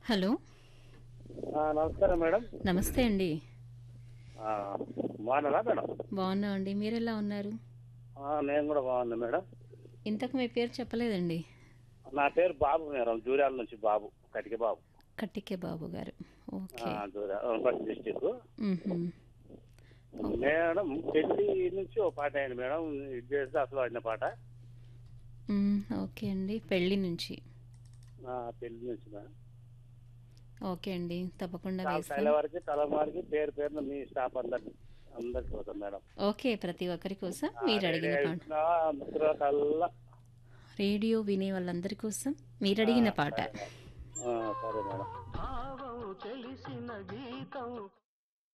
Hello ఆ, నమస్కారం madam నమస్తే అండి ఆ, బాగున్నారా మేడం బాగున్నా అండి మీరు ఎలా ఉన్నారు ఆ, నేను కూడా బాగున్నా మేడం ఇంతకు మీ పేరు చెప్పలేదండి నా పేరు బాబు మేడం జూర్యాల నుంచి బాబు కటిక బాబు కట్టికే బాబు గారు ఓకే జూర్యాల వనపర్తి డిస్టిక్ మ్మ్హ్మ్. మేడం పెళ్లి నుంచి ఓ పాట అయింది మేడం ఇది చేస్తే అసలు ఆడిన పాట మ్మ్, ఓకే అండి పెళ్ళి నుంచి ఆ, పెళ్లి నుంచి మేడం ఓకే అండి తప్పకుండా చాలా వేస్తాను తెల్లవారికి తలవారికి పేరు పేరున మీ స్టాఫ్ అందరికి అందరికి పోతాం మేడం ఓకే ప్రతి ఒక్కరి కోసం మీరు అడిగిన పాట మిత్రుల కల్లా రేడియో వినే వాళ్ళందరి కోసం మీరు అడిగిన పాట ఆ, సరే మేడం భావం తెలిసిన గీతం